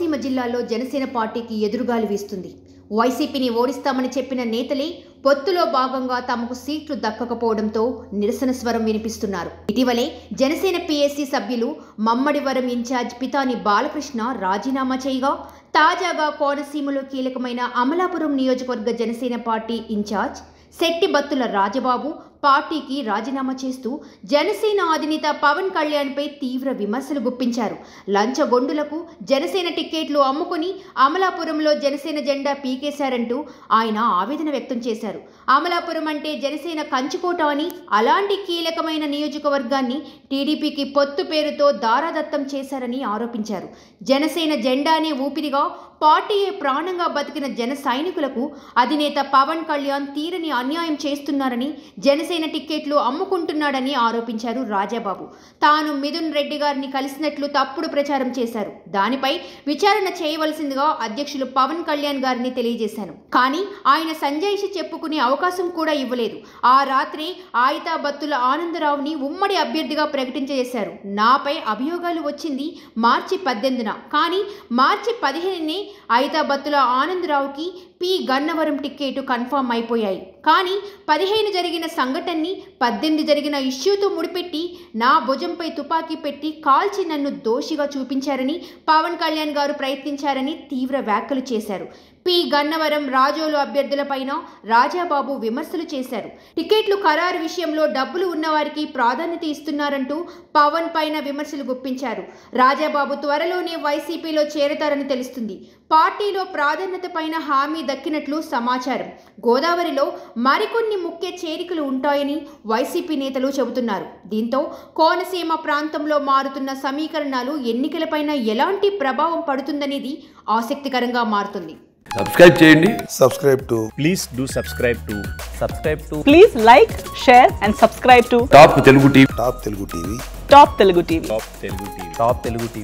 కోనసీమ జిల్లాలో జనసేన పార్టీకి ఎదురుగాలి వీస్తుంది వైసీపీని ఓడిస్తామని చెప్పిన నేతలే పొత్తులో భాగంగా తమకు సీట్లు దక్కకపోవడంతో నిరసన స్వరం వినిపిస్తున్నారు ఇటీవలే జనసేన పీఎస్సీ సభ్యులు మమ్మడివరం ఇన్ఛార్జ్ పితాని బాలకృష్ణ రాజీనామా చేయగా తాజాగా కోనసీమలో కీలకమైన అమలాపురం నియోజకవర్గ జనసేన పార్టీ ఇన్ఛార్జ్ శెట్టిబత్తుల రాజబాబు పార్టీకి రాజీనామా చేస్తూ జనసేన అధినేత పవన్ కళ్యాణ్పై తీవ్ర విమర్శలు గుప్పించారు లంచగొండులకు జనసేన టిక్కెట్లు అమ్ముకుని అమలాపురంలో జనసేన జెండా పీకేశారంటూ ఆయన ఆవేదన వ్యక్తం చేశారు అమలాపురం అంటే జనసేన కంచుకోట అని అలాంటి కీలకమైన నియోజకవర్గాన్ని టీడీపీకి పొత్తు పేరుతో దారాదత్తం చేశారని ఆరోపించారు జనసేన జెండానే ఊపిరిగా పార్టీయే ప్రాణంగా బతికిన జన సైనికులకు అధినేత పవన్ కళ్యాణ్ తీరని అన్యాయం చేస్తున్నారని జనసేన టిక్కెట్లు అమ్ముకుంటున్నాడని ఆరోపించారు రాజాబాబు తాను మిథున్ రెడ్డి గారిని కలిసినట్లు తప్పుడు ప్రచారం చేశారు దానిపై విచారణ చేయవలసిందిగా అధ్యక్షులు పవన్ కళ్యాణ్ గారిని తెలియజేశాను కానీ ఆయన సంజయ్షి చెప్పుకునే అవకాశం కూడా ఇవ్వలేదు ఆ రాత్రి ఆయితా బత్తుల ఆనందరావుని ఉమ్మడి అభ్యర్థిగా ప్రకటించేశారు నాపై అభియోగాలు వచ్చింది మార్చి పద్దెనిమిదిన కానీ మార్చి పదిహేనునే ఆయితా బత్తుల ఆనందరావుకి పి గన్నవరం టిక్కెట్ కన్ఫర్మ్ అయిపోయాయి కానీ పదిహేను జరిగిన సంఘటనని పద్దెనిమిది జరిగిన ఇష్యూతో ముడిపెట్టి నా భుజంపై తుపాకీ పెట్టి కాల్చి నన్ను దోషిగా చూపించారని పవన్ కళ్యాణ్ గారు ప్రయత్నించారని తీవ్ర వ్యాఖ్యలు చేశారు పి గన్నవరం రాజోలు అభ్యర్థులపైన రాజాబాబు విమర్శలు చేశారు టికెట్లు ఖరారు విషయంలో డబ్బులు ఉన్నవారికి ప్రాధాన్యత ఇస్తున్నారంటూ పవన్ పైన విమర్శలు గుప్పించారు రాజాబాబు త్వరలోనే వైసీపీలో చేరతారని తెలుస్తుంది పార్టీలో ప్రాధాన్యత పైన హామీ దక్కినట్లు సమాచారం గోదావరిలో మరికొన్ని ముఖ్య చేరికలు ఉంటాయని వైసీపీ నేతలు చెబుతున్నారు దీంతో కోనసీమ ప్రాంతంలో మారుతున్న సమీకరణాలు ఎన్నికలపైన ఎలాంటి ప్రభావం పడుతుందనేది ఆసక్తికరంగా మారుతుంది సబ్స్క్రైబ్ చేయండి subscribe to please do subscribe to subscribe to Please like, share, and subscribe to Top Telugu TV Top Telugu TV. Top Telugu TV. top telugu tv top telugu tv